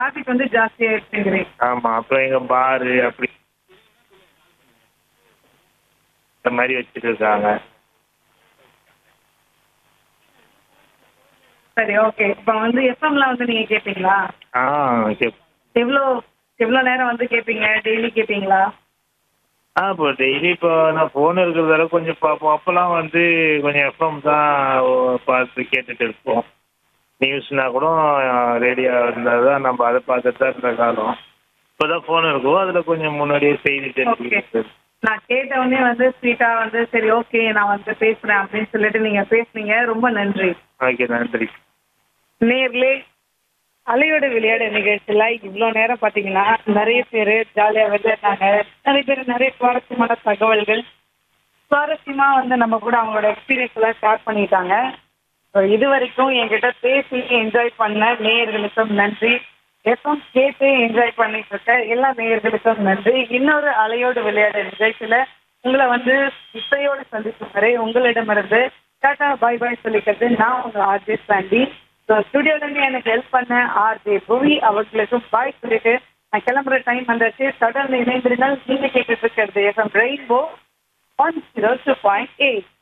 traffic வந்து ஜாஸ்தியா இருக்குங்கிறீங்க ஆமா அப்புறம் எங்க பாரு அப்படி இந்த மாதிரி வச்சுட்டு இருக்காங்க சரி ஓகே இப்போ வந்து எஃப்எம்லாம் வந்து நீங்க கேட்பீங்களா ஆ ஓகே எவ்வளோ எவ்வளோ நேரம் வந்து கேட்பீங்க டெய்லி கேட்பீங்களா ஆ இப்போ டெய்லி இப்போ நான் ஃபோன் இருக்கிறதால கொஞ்சம் பார்ப்போம் அப்போல்லாம் வந்து கொஞ்சம் எஃப்எம் தான் பார்த்து கேட்டுட்டு இருப்போம் நியூஸ்னா கூட ரேடியோ இருந்தால் தான் நம்ம அதை பார்த்துட்டு தான் இருந்த காலம் இப்போ தான் ஃபோன் இருக்கும் அதில் கொஞ்சம் முன்னாடியே செய்தி ஓகே தெரிஞ்சுக்கிட்டு நான் கேட்ட உடனே வந்து ஸ்வீட்டா வந்து சரி ஓகே நான் வந்து பேசுறேன் அப்படின்னு சொல்லிட்டு நீங்க பேசுனீங்க ரொம்ப நன்றி ஓகே நன்றி நேர்லே அலையோட விளையாட நிகழ்ச்சியில் இவ்வளோ நேரம் பார்த்தீங்கன்னா நிறைய பேர் ஜாலியாக விளையாடினாங்க நிறைய பேர் நிறைய சுவாரஸ்யமான தகவல்கள் சுவாரஸ்யமாக வந்து நம்ம கூட அவங்களோட எக்ஸ்பீரியன்ஸ் எல்லாம் ஷேர் பண்ணிட்டாங்க So, இது வரைக்கும் என்கிட்ட பேசி என்ஜாய் பண்ண நேயர்களுக்கும் நன்றி எஃப்எம் கேட்டு என்ஜாய் பண்ணிட்டு இருக்க எல்லா நேயர்களுக்கும் நன்றி இன்னொரு அலையோடு விளையாட நிகழ்ச்சியில உங்களை வந்து இசையோடு சந்திக்கும் வரை உங்களிடமிருந்து டாடா பாய் பாய் சொல்லிக்கிறது நான் உங்க ஆர்ஜே சாண்டி ஸோ ஸ்டுடியோல இருந்து எனக்கு ஹெல்ப் பண்ண ஆர்ஜே புவி அவர்களுக்கும் பாய் சொல்லிட்டு நான் கிளம்புற டைம் வந்தாச்சு தொடர்ந்து இணைந்திருந்தால் நீங்க கேட்டுட்டு இருக்கிறது FM rainbow one zero two point eight